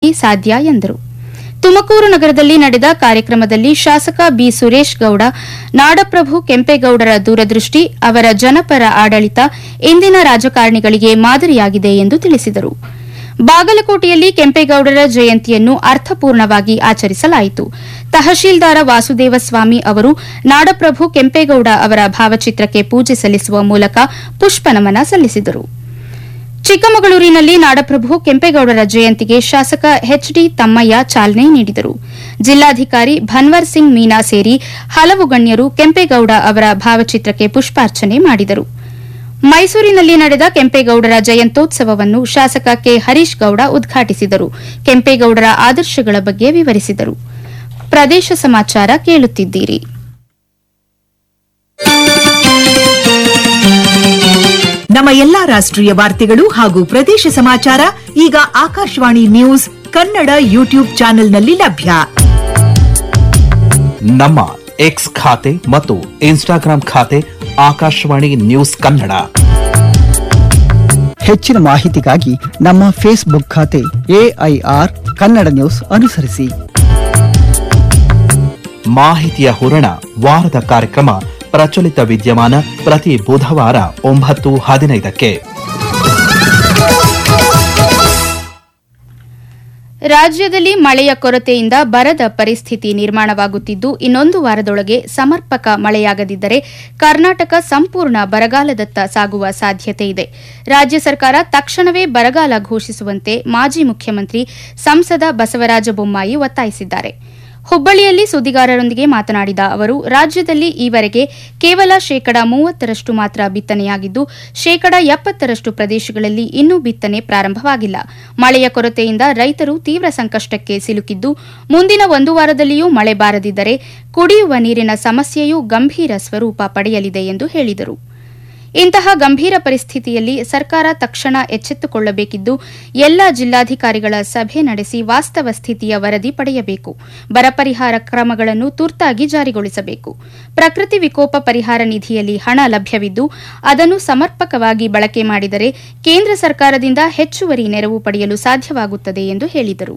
ಸಾಧ್ಯ ಎಂದರು ತುಮಕೂರು ನಗರದಲ್ಲಿ ನಡೆದ ಕಾರ್ಯಕ್ರಮದಲ್ಲಿ ಶಾಸಕ ಬಿ ಸುರೇಶ್ ಗೌಡ ನಾಡಪ್ರಭು ಕೆಂಪೇಗೌಡರ ದೂರದೃಷ್ಟಿ ಅವರ ಜನಪರ ಆಡಳಿತ ಇಂದಿನ ರಾಜಕಾರಣಿಗಳಿಗೆ ಮಾದರಿಯಾಗಿದೆ ಎಂದು ತಿಳಿಸಿದರು ಬಾಗಲಕೋಟೆಯಲ್ಲಿ ಕೆಂಪೇಗೌಡರ ಜಯಂತಿಯನ್ನು ಅರ್ಥಪೂರ್ಣವಾಗಿ ಆಚರಿಸಲಾಯಿತು ತಹಶೀಲ್ದಾರ ವಾಸುದೇವ ಸ್ವಾಮಿ ಅವರು ನಾಡಪ್ರಭು ಕೆಂಪೇಗೌಡ ಅವರ ಭಾವಚಿತ್ರಕ್ಕೆ ಪೂಜೆ ಸಲ್ಲಿಸುವ ಮೂಲಕ ಪುಷ್ಪನಮನ ಸಲ್ಲಿಸಿದರು ಚಿಕ್ಕಮಗಳೂರಿನಲ್ಲಿ ನಾಡಪ್ರಭು ಕೆಂಪೇಗೌಡರ ಜಯಂತಿಗೆ ಶಾಸಕ ಎಚ್ಡಿ ತಮ್ಮಯ್ಯ ಚಾಲನೆ ನೀಡಿದರು ಜಿಲ್ಲಾಧಿಕಾರಿ ಭನ್ವರ್ ಸಿಂಗ್ ಮೀನಾ ಸೇರಿ ಹಲವು ಗಣ್ಯರು ಕೆಂಪೇಗೌಡ ಅವರ ಭಾವಚಿತ್ರಕ್ಕೆ ಪುಷ್ಪಾರ್ಚನೆ ಮಾಡಿದರು ಮೈಸೂರಿನಲ್ಲಿ ನಡೆದ ಕೆಂಪೇಗೌಡರ ಜಯಂತ್ಯೋತ್ಸವವನ್ನು ಶಾಸಕ ಕೆ ಹರೀಶ್ ಗೌಡ ಉದ್ಘಾಟಿಸಿದರು ಕೆಂಪೇಗೌಡರ ಆದರ್ಶಗಳ ಬಗ್ಗೆ ವಿವರಿಸಿದರು ಪ್ರದೇಶ ಸಮಾಚಾರ ಕೇಳುತ್ತಿದ್ದೀರಿ ನಮ್ಮ ಎಲ್ಲಾ ರಾಷ್ಟ್ರೀಯ ವಾರ್ತೆಗಳು ಹಾಗೂ ಪ್ರದೇಶ ಸಮಾಚಾರ ಈಗ ಆಕಾಶವಾಣಿ ನ್ಯೂಸ್ ಕನ್ನಡ ಯೂಟ್ಯೂಬ್ ಚಾನೆಲ್ನಲ್ಲಿ ಲಭ್ಯ ನಮ್ಮ ಎಕ್ಸ್ ಖಾತೆ ಮತ್ತು ಇನ್ಸ್ಟಾಗ್ರಾಂ ಖಾತೆ ಆಕಾಶವಾಣಿ ನ್ಯೂಸ್ ಕನ್ನಡ ಹೆಚ್ಚಿನ ಮಾಹಿತಿಗಾಗಿ ನಮ್ಮ ಫೇಸ್ಬುಕ್ ಖಾತೆ ಎಐಆರ್ ಕನ್ನಡ ನ್ಯೂಸ್ ಅನುಸರಿಸಿ ಮಾಹಿತಿಯ ಹೂರಣ ವಾರದ ಕಾರ್ಯಕ್ರಮ ಪ್ರಚಲಿತ ವಿದ್ಯಮಾನ ಪ್ರತಿ ಬುಧವಾರ ಒಂಬತ್ತು ಹದಿನೈದಕ್ಕೆ ರಾಜ್ಯದಲ್ಲಿ ಮಳೆಯ ಕೊರತೆಯಿಂದ ಬರದ ಪರಿಸ್ಥಿತಿ ನಿರ್ಮಾಣವಾಗುತ್ತಿದ್ದು ಇನ್ನೊಂದು ವಾರದೊಳಗೆ ಸಮರ್ಪಕ ಮಳೆಯಾಗದಿದ್ದರೆ ಕರ್ನಾಟಕ ಸಂಪೂರ್ಣ ಬರಗಾಲದತ್ತ ಸಾಗುವ ಸಾಧ್ಯತೆ ಇದೆ ರಾಜ್ಯ ಸರ್ಕಾರ ತಕ್ಷಣವೇ ಬರಗಾಲ ಘೋಷಿಸುವಂತೆ ಮಾಜಿ ಮುಖ್ಯಮಂತ್ರಿ ಸಂಸದ ಬಸವರಾಜ ಬೊಮ್ಮಾಯಿ ಒತ್ತಾಯಿಸಿದ್ದಾರೆ ಹುಬ್ಬಳ್ಳಿಯಲ್ಲಿ ಸುದ್ದಿಗಾರರೊಂದಿಗೆ ಮಾತನಾಡಿದ ಅವರು ರಾಜ್ಯದಲ್ಲಿ ಈವರೆಗೆ ಕೇವಲ ಶೇಕಡ ಮೂವತ್ತರಷ್ಟು ಮಾತ್ರ ಬಿತ್ತನೆಯಾಗಿದ್ದು ಶೇಕಡ ಎಪ್ಪತ್ತರಷ್ಟು ಪ್ರದೇಶಗಳಲ್ಲಿ ಇನ್ನೂ ಬಿತ್ತನೆ ಪ್ರಾರಂಭವಾಗಿಲ್ಲ ಮಳೆಯ ಕೊರತೆಯಿಂದ ರೈತರು ತೀವ್ರ ಸಂಕಷ್ಟಕ್ಕೆ ಸಿಲುಕಿದ್ದು ಮುಂದಿನ ಒಂದು ವಾರದಲ್ಲಿಯೂ ಮಳೆ ಬಾರದಿದ್ದರೆ ಕುಡಿಯುವ ನೀರಿನ ಸಮಸ್ಯೆಯೂ ಗಂಭೀರ ಸ್ವರೂಪ ಪಡೆಯಲಿದೆ ಎಂದು ಹೇಳಿದರು ಇಂತಹ ಗಂಭೀರ ಪರಿಸ್ಥಿತಿಯಲ್ಲಿ ಸರ್ಕಾರ ತಕ್ಷಣ ಎಚ್ಚೆತ್ತುಕೊಳ್ಳಬೇಕಿದ್ದು ಎಲ್ಲ ಜಿಲ್ಲಾಧಿಕಾರಿಗಳ ಸಭೆ ನಡೆಸಿ ವಾಸ್ತವ ಸ್ಥಿತಿಯ ವರದಿ ಪಡೆಯಬೇಕು ಬರ ಪರಿಹಾರ ಕ್ರಮಗಳನ್ನು ತುರ್ತಾಗಿ ಜಾರಿಗೊಳಿಸಬೇಕು ಪ್ರಕೃತಿ ವಿಕೋಪ ಪರಿಹಾರ ನಿಧಿಯಲ್ಲಿ ಹಣ ಲಭ್ಯವಿದ್ದು ಅದನ್ನು ಸಮರ್ಪಕವಾಗಿ ಬಳಕೆ ಮಾಡಿದರೆ ಕೇಂದ್ರ ಸರ್ಕಾರದಿಂದ ಹೆಚ್ಚುವರಿ ನೆರವು ಪಡೆಯಲು ಸಾಧ್ಯವಾಗುತ್ತದೆ ಎಂದು ಹೇಳಿದರು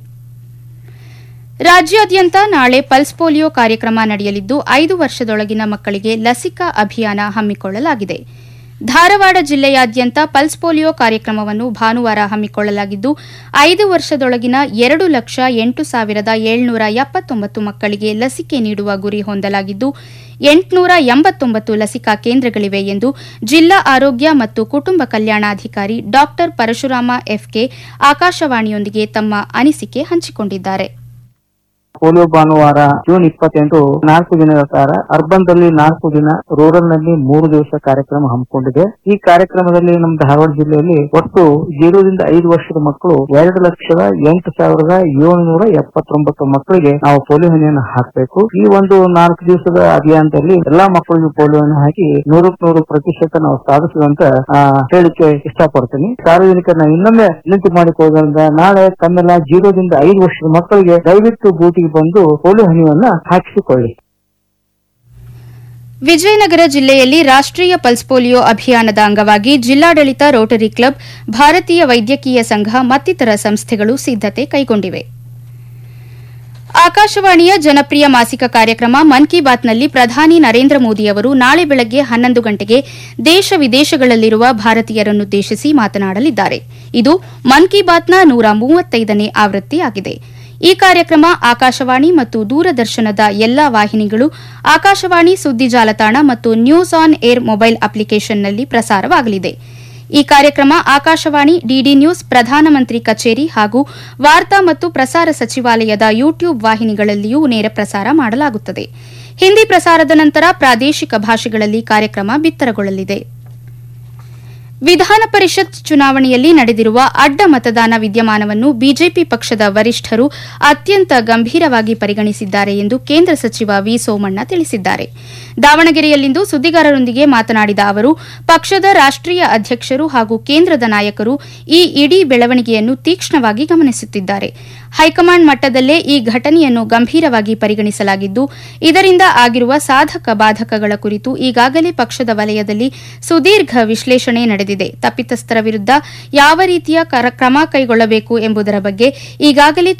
ರಾಜ್ಯಾದ್ಯಂತ ನಾಳೆ ಪಲ್ಸ್ ಪೋಲಿಯೋ ಕಾರ್ಯಕ್ರಮ ನಡೆಯಲಿದ್ದು ಐದು ವರ್ಷದೊಳಗಿನ ಮಕ್ಕಳಿಗೆ ಲಸಿಕಾ ಅಭಿಯಾನ ಹಮ್ಮಿಕೊಳ್ಳಲಾಗಿದೆ ಧಾರವಾಡ ಜಿಲ್ಲೆಯಾದ್ಯಂತ ಪಲ್ಸ್ ಪೋಲಿಯೋ ಕಾರ್ಯಕ್ರಮವನ್ನು ಭಾನುವಾರ ಹಮ್ಮಿಕೊಳ್ಳಲಾಗಿದ್ದು ಐದು ವರ್ಷದೊಳಗಿನ ಎರಡು ಲಕ್ಷ ಎಂಟು ಸಾವಿರದ ಏಳ್ನೂರ ಎಪ್ಪತ್ತೊಂಬತ್ತು ಮಕ್ಕಳಿಗೆ ಲಸಿಕೆ ನೀಡುವ ಗುರಿ ಹೊಂದಲಾಗಿದ್ದು ಎಂಟುನೂರ ಎಂಬತ್ತೊಂಬತ್ತು ಲಸಿಕಾ ಕೇಂದ್ರಗಳಿವೆ ಎಂದು ಜಿಲ್ಲಾ ಆರೋಗ್ಯ ಮತ್ತು ಕುಟುಂಬ ಕಲ್ಯಾಣಾಧಿಕಾರಿ ಡಾ ಪರಶುರಾಮ ಎಫ್ಕೆ ಆಕಾಶವಾಣಿಯೊಂದಿಗೆ ತಮ್ಮ ಅನಿಸಿಕೆ ಹಂಚಿಕೊಂಡಿದ್ದಾರೆ ಪೋಲಿಯೋ ಭಾನುವಾರ ಜೂನ್ ಇಪ್ಪತ್ತೆಂಟು ನಾಲ್ಕು ದಿನದ ಕಾಲ ಅರ್ಬನ್ ದಲ್ಲಿ ನಾಲ್ಕು ದಿನ ರೂರಲ್ ನಲ್ಲಿ ಮೂರು ದಿವಸ ಕಾರ್ಯಕ್ರಮ ಹಮ್ಮಿಕೊಂಡಿದೆ ಈ ಕಾರ್ಯಕ್ರಮದಲ್ಲಿ ನಮ್ಮ ಧಾರವಾಡ ಜಿಲ್ಲೆಯಲ್ಲಿ ಒಟ್ಟು ಜೀರೋದಿಂದ ಐದು ವರ್ಷದ ಮಕ್ಕಳು ಎರಡು ಲಕ್ಷದ ಎಂಟು ಸಾವಿರದ ಏಳುನೂರ ಎಪ್ಪತ್ತೊಂಬತ್ತು ಮಕ್ಕಳಿಗೆ ನಾವು ಪೋಲಿಯೋ ಹನಿಯನ್ನು ಹಾಕಬೇಕು ಈ ಒಂದು ನಾಲ್ಕು ದಿವಸದ ಅಭಿಯಾನದಲ್ಲಿ ಎಲ್ಲಾ ಮಕ್ಕಳಿಗೂ ಪೋಲಿಯೋವನ್ನು ಹಾಕಿ ನೂರಕ್ಕೆ ನೂರು ಪ್ರತಿಶತ ನಾವು ಸಾಧಿಸುವಂತ ಆ, ಹೇಳಿಕೆ ಇಷ್ಟಪಡ್ತೀನಿ ಸಾರ್ವಜನಿಕರನ್ನ ಇನ್ನೊಮ್ಮೆ ವಿನಂತಿ ಮಾಡಿಕೊಳ್ಳೋದ್ರಿಂದ ನಾಳೆ ತಮ್ಮೆಲ್ಲ ಜೀರೋದಿಂದ ಐದು ವರ್ಷದ ಮಕ್ಕಳಿಗೆ ದಯವಿಟ್ಟು ಬೂಟಿಗೆ ಬಂದು ಪೋಲಿಯೋ ಹನಿಯನ್ನ ಹಾಕಿಸಿಕೊಳ್ಳಿ ವಿಜಯನಗರ ಜಿಲ್ಲೆಯಲ್ಲಿ ರಾಷ್ಟ್ರೀಯ ಪಲ್ಸ್ ಪೋಲಿಯೋ ಅಭಿಯಾನದ ಅಂಗವಾಗಿ ಜಿಲ್ಲಾಡಳಿತ ರೋಟರಿ ಕ್ಲಬ್ ಭಾರತೀಯ ವೈದ್ಯಕೀಯ ಸಂಘ ಮತ್ತಿತರ ಸಂಸ್ಥೆಗಳು ಸಿದ್ದತೆ ಕೈಗೊಂಡಿವೆ ಆಕಾಶವಾಣಿಯ ಜನಪ್ರಿಯ ಮಾಸಿಕ ಕಾರ್ಯಕ್ರಮ ಮನ್ ಕಿ ಬಾತ್ನಲ್ಲಿ ಪ್ರಧಾನಿ ನರೇಂದ್ರ ಮೋದಿ ಅವರು ನಾಳೆ ಬೆಳಗ್ಗೆ ಹನ್ನೊಂದು ಗಂಟೆಗೆ ದೇಶ ವಿದೇಶಗಳಲ್ಲಿರುವ ಭಾರತೀಯರನ್ನುದ್ದೇಶಿಸಿ ಮಾತನಾಡಲಿದ್ದಾರೆ ಇದು ಮನ್ ಕಿ ಬಾತ್ನ ನೂರ ಮೂವತ್ತೈದನೇ ಆವೃತ್ತಿಯಾಗಿದೆ ಈ ಕಾರ್ಯಕ್ರಮ ಆಕಾಶವಾಣಿ ಮತ್ತು ದೂರದರ್ಶನದ ಎಲ್ಲಾ ವಾಹಿನಿಗಳು ಆಕಾಶವಾಣಿ ಸುದ್ದಿ ಜಾಲತಾಣ ಮತ್ತು ನ್ಯೂಸ್ ಆನ್ ಏರ್ ಮೊಬೈಲ್ ಅಪ್ಲಿಕೇಶನ್ನಲ್ಲಿ ಪ್ರಸಾರವಾಗಲಿದೆ ಈ ಕಾರ್ಯಕ್ರಮ ಆಕಾಶವಾಣಿ ಡಿಡಿ ನ್ಯೂಸ್ ಪ್ರಧಾನಮಂತ್ರಿ ಕಚೇರಿ ಹಾಗೂ ವಾರ್ತಾ ಮತ್ತು ಪ್ರಸಾರ ಸಚಿವಾಲಯದ ಯೂಟ್ಯೂಬ್ ವಾಹಿನಿಗಳಲ್ಲಿಯೂ ನೇರ ಪ್ರಸಾರ ಮಾಡಲಾಗುತ್ತದೆ ಹಿಂದಿ ಪ್ರಸಾರದ ನಂತರ ಪ್ರಾದೇಶಿಕ ಭಾಷೆಗಳಲ್ಲಿ ಕಾರ್ಯಕ್ರಮ ಬಿತ್ತರಗೊಳ್ಳಲಿದೆ ವಿಧಾನ ಪರಿಷತ್ ಚುನಾವಣೆಯಲ್ಲಿ ನಡೆದಿರುವ ಅಡ್ಡ ಮತದಾನ ವಿದ್ಯಮಾನವನ್ನು ಬಿಜೆಪಿ ಪಕ್ಷದ ವರಿಷ್ಠರು ಅತ್ಯಂತ ಗಂಭೀರವಾಗಿ ಪರಿಗಣಿಸಿದ್ದಾರೆ ಎಂದು ಕೇಂದ್ರ ಸಚಿವ ವಿ ಸೋಮಣ್ಣ ತಿಳಿಸಿದ್ದಾರೆ ದಾವಣಗೆರೆಯಲ್ಲಿಂದು ಸುದ್ದಿಗಾರರೊಂದಿಗೆ ಮಾತನಾಡಿದ ಅವರು ಪಕ್ಷದ ರಾಷ್ಟ್ರೀಯ ಅಧ್ಯಕ್ಷರು ಹಾಗೂ ಕೇಂದ್ರದ ನಾಯಕರು ಈ ಇಡೀ ಬೆಳವಣಿಗೆಯನ್ನು ತೀಕ್ಷ್ಣವಾಗಿ ಗಮನಿಸುತ್ತಿದ್ದಾರೆ ಹೈಕಮಾಂಡ್ ಮಟ್ಟದಲ್ಲೇ ಈ ಘಟನೆಯನ್ನು ಗಂಭೀರವಾಗಿ ಪರಿಗಣಿಸಲಾಗಿದ್ದು ಇದರಿಂದ ಆಗಿರುವ ಸಾಧಕ ಬಾಧಕಗಳ ಕುರಿತು ಈಗಾಗಲೇ ಪಕ್ಷದ ವಲಯದಲ್ಲಿ ಸುದೀರ್ಘ ವಿಶ್ಲೇಷಣೆ ನಡೆದಿದೆ ತಪ್ಪಿತಸ್ಥರ ವಿರುದ್ಧ ಯಾವ ರೀತಿಯ ಕರ- ಕ್ರಮ ಕೈಗೊಳ್ಳಬೇಕು ಎಂಬುದರ ಬಗ್ಗೆ ಈಗಾಗಲೇ